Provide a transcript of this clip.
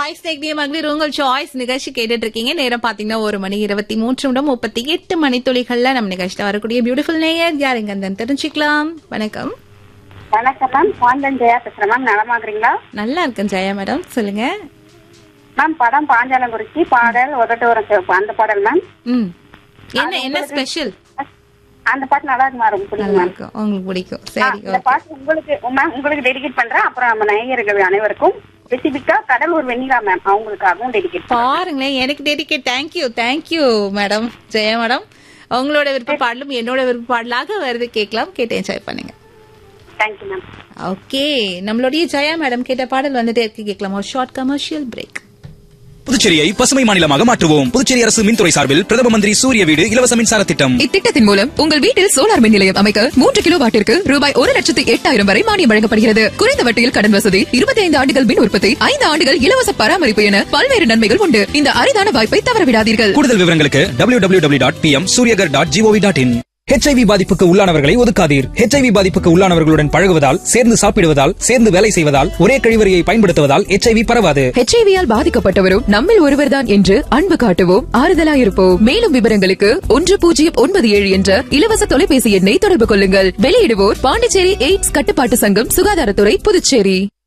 voice டெக்னிய மகளிர் உங்கள் choice நிகழ்ச்சி கேட்டுட்டு இருக்கீங்க நேரம் பாத்தீங்கன்னா ஒரு மணி இருபத்தி மூன்று நிமிடம் முப்பத்தி எட்டு மணி துளிகள்ல நம்ம நிகழ்ச்சியில வரக்கூடிய பியூட்டிஃபுல் நேயர் யார் எங்க தெரிஞ்சுக்கலாம் வணக்கம் வணக்கம் மேம் பாண்டன் ஜெயா பேசுறேன் மேம் நலமாக்குறீங்களா நல்லா இருக்கேன் ஜெயா மேடம் சொல்லுங்க மேம் படம் பாஞ்சாலங்குறிச்சி பாடல் உதட்டோரம் சிவப்பு அந்த பாடல் மேம் ம் என்ன என்ன ஸ்பெஷல் அந்த பாட்டு நல்லா இருக்கு மேம் ரொம்ப பிடிக்கும் நல்லா மேம் இருக்கும் உங்களுக்கு பிடிக்கும் ஆ, சரி இந்த பாட்டு உங்களுக்கு மேம் உங்களுக்கு டெடிகேட் பண்றேன் அப்புறம் நம்ம நேயர்கள் அனைவருக்கும் ஸ்பெசிபிக்கா கடலூர் வெண்ணிலா மேம் அவங்களுக்காகவும் டெடிகேட் பாருங்களேன் எனக்கு dedicate thank you thank you madam Jaya madam உங்களோட விருப்ப பாடலும் என்னோட விருப்ப பாடலாக வருது கேட்கலாம் கேட்டு என்ஜாய் பண்ணுங்க தேங்க்யூ மேம் ஓகே நம்மளுடைய ஜெயா மேடம் கேட்ட பாடல் வந்துட்டே இருக்கு கேட்கலாம் ஒரு ஷார்ட் கமர்ஷியல் பிரேக் புதுச்சேரியை பசுமை மாநிலமாக மாற்றுவோம் புதுச்சேரி அரசு மின்துறை சார்பில் பிரதம மந்திரி சூரிய வீடு இலவச மின்சார திட்டம் இத்திட்டத்தின் மூலம் உங்கள் வீட்டில் சோலார் மின் நிலையம் அமைக்க மூன்று கிலோ வாட்டிற்கு ரூபாய் ஒரு லட்சத்து எட்டாயிரம் வரை மானியம் வழங்கப்படுகிறது குறைந்த வட்டியில் கடன் வசதி இருபத்தி ஐந்து ஆண்டுகள் மின் உற்பத்தி ஐந்து ஆண்டுகள் இலவச பராமரிப்பு என பல்வேறு நன்மைகள் உண்டு இந்த அரிதான வாய்ப்பை தவறவிடாதீர்கள் கூடுதல் விவரங்களுக்கு W W W dot P M Suryaghar dot GOV dot in HIV பாதிப்புக்கு உள்ளானவர்களை ஒதுக்காதீர் ஹெச்ஐவி பாதிப்புக்கு உள்ளானவர்களுடன் பழகுவதால் சேர்ந்து சாப்பிடுவதால் சேர்ந்து வேலை செய்வதால் ஒரே கழிவறையை பயன்படுத்துவதால் ஹெச்ஐவி பரவாது ஹெச்ஐவியால் பாதிக்கப்பட்டவரும் நம்மில் ஒருவர்தான் என்று அன்பு காட்டுவோம் ஆறுதலாயிருப்போம் மேலும் விவரங்களுக்கு ஒன்று பூஜ்ஜியம் ஒன்பது ஏழு என்ற இலவச தொலைபேசி எண்ணை தொடர்பு கொள்ளுங்கள் வெளியிடுவோர் பாண்டிச்சேரி எய்ட்ஸ் கட்டுப்பாட்டு சங்கம் சுகாதாரத்துறை புதுச்சேரி